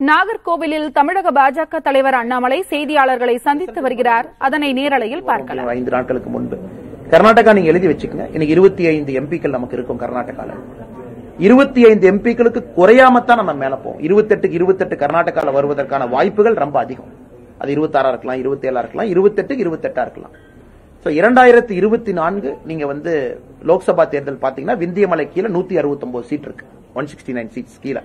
நாகர்கோவிலில் தமிழக பாஜக தலைவர் அண்ணாமலை செய்தியாளர்களை சந்தித்து வருகிறார் அதனை நேரலையில் பார்க்கலாம் ஐந்து நாட்களுக்கு முன்பு கர்நாடகா நீங்க எழுதி வச்சுக்கங்க இன்னைக்கு இருபத்தி ஐந்து எம்பிக்கள் நமக்கு இருக்கும் கர்நாடகால இருபத்தி ஐந்து எம்பிக்களுக்கு குறையாமத்தான் நம்ம மேல போவோம் இருபத்தெட்டுக்கு இருபத்தெட்டு கர்நாடகால வருவதற்கான வாய்ப்புகள் ரொம்ப அதிகம் அது இருபத்தாறா இருக்கலாம் இருபத்தி ஏழா இருக்கலாம் இருபத்தெட்டுக்கு இருபத்தெட்டா இருக்கலாம் சோ இரண்டாயிரத்தி இருபத்தி நான்கு நீங்க வந்து லோக்சபா தேர்தல் பாத்தீங்கன்னா விந்தியமலை கீழே நூத்தி அறுபத்தி ஒன்பது சீட் இருக்கு ஒன் சிக்ஸ்டி நைன் சீட்ஸ் கீழே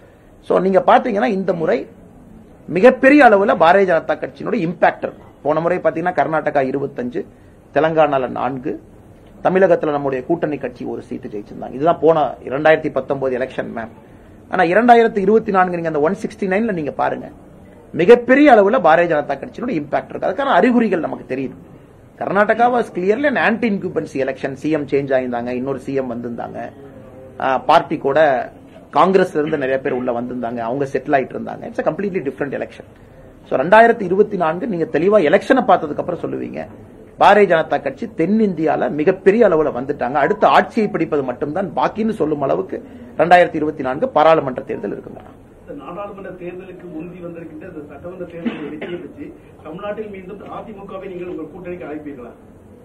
சோ நீங்க பாத்தீங்கன்னா இந்த முறை மிகப்பெரிய அளவுல பாரதிய ஜனதா கட்சியினுடைய இம்பாக்ட் இருக்கும் போன முறை பாத்தீங்கன்னா கர்நாடகா இருபத்தஞ்சு தெலங்கானால நான்கு தமிழகத்துல நம்முடைய கூட்டணி கட்சி ஒரு சீட்டு ஜெயிச்சிருந்தாங்க இதுதான் போன இரண்டாயிரத்தி பத்தொன்பது எலெக்ஷன் மேம் ஆனா இரண்டாயிரத்தி இருபத்தி நான்கு நீங்க அந்த ஒன் சிக்ஸ்டி நைன்ல நீங்க பாருங்க மிகப்பெரிய அளவுல பாரதிய ஜனதா கட்சியினுடைய இம்பாக்ட் இருக்கு அதுக்கான அறிகுறிகள் நமக்கு தெரியுது Karnataka was clearly an anti incumbency election CM change ஆயிருந்தாங்க இன்னொரு சிஎம் வந்திருந்தாங்க பார்ட்டி கூட காங்கிரஸ்ல இருந்து நிறைய பேர் உள்ள வந்திருந்தாங்க அவங்க செட்டில் ஆயிட்டு இருந்தாங்க it's completely different election so ரெண்டாயிரத்தி இருபத்தி நான்கு நீங்க தெளிவா எலெக்ஷனை பார்த்ததுக்கு அப்புறம் சொல்லுவீங்க பாரதிய ஜனதா கட்சி தென்னிந்தியால மிகப்பெரிய அளவுல வந்துட்டாங்க அடுத்த ஆட்சியை பிடிப்பது மட்டும்தான் பாக்கின்னு சொல்லும் அளவுக்கு ரெண்டாயிரத்தி இருபத்தி நான்கு பாராளுமன்ற தேர்தல் இருக்குங்க இந்த நாடாளுமன்ற தேர்தலுக்கு முந்தி வந்திருக்கின்ற இந்த சட்டமன்ற தேர்தலை வெற்றியை வச்சு தமிழ்நாட்டில் மீண்டும் அதிமுகவை நீங்கள் உங்கள் கூட்டணிக்கு அழைப்பீர்களா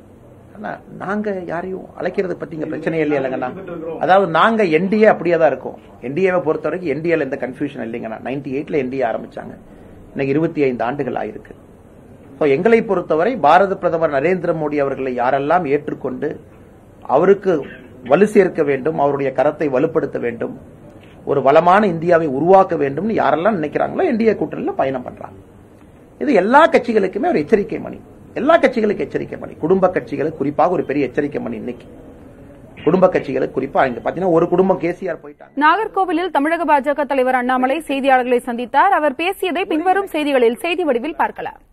ஆனா நாங்க யாரையும் அழைக்கிறது பத்தி இங்க பிரச்சனையே இல்லையாங்கண்ணா அதாவது நாங்க என்டிஏ அப்படியே தான் இருக்கோம் என்டிஏவை பொறுத்த வரைக்கும் என்டிஏல எந்த கன்ஃபியூஷன் இல்லைங்கண்ணா நைன்டி எயிட்ல என்டிஏ ஆரம்பிச்சாங்க இன்னைக்கு இருபத்தி ஐந்து ஆண்டுகள் ஆயிருக்கு ஸோ எங்களை பொறுத்தவரை பாரத பிரதமர் நரேந்திர மோடி அவர்களை யாரெல்லாம் ஏற்றுக்கொண்டு அவருக்கு வலு சேர்க்க வேண்டும் அவருடைய கரத்தை வலுப்படுத்த வேண்டும் ஒரு வளமான இந்தியாவை உருவாக்க வேண்டும்னு யாரெல்லாம் நினைக்கிறாங்களோ என்டிஏ கூட்டணியில பயணம் பண்றாங்க இது எல்லா கட்சிகளுக்குமே ஒரு எச்சரிக்கை மணி எல்லா கட்சிகளுக்கு எச்சரிக்கை மணி குடும்ப கட்சிகளுக்கு குறிப்பாக ஒரு பெரிய எச்சரிக்கை மணி இன்னைக்கு குடும்ப கட்சிகளுக்கு குறிப்பா இங்க பாத்தீங்கன்னா ஒரு குடும்பம் கேசிஆர் போயிட்டாங்க நாகர்கோவிலில் தமிழக பாஜக தலைவர் அண்ணாமலை செய்தியாளர்களை சந்தித்தார் அவர் பேசியதை பின்வரும் செய்திகளில் செய்தி வடிவில் பார்க்கலாம்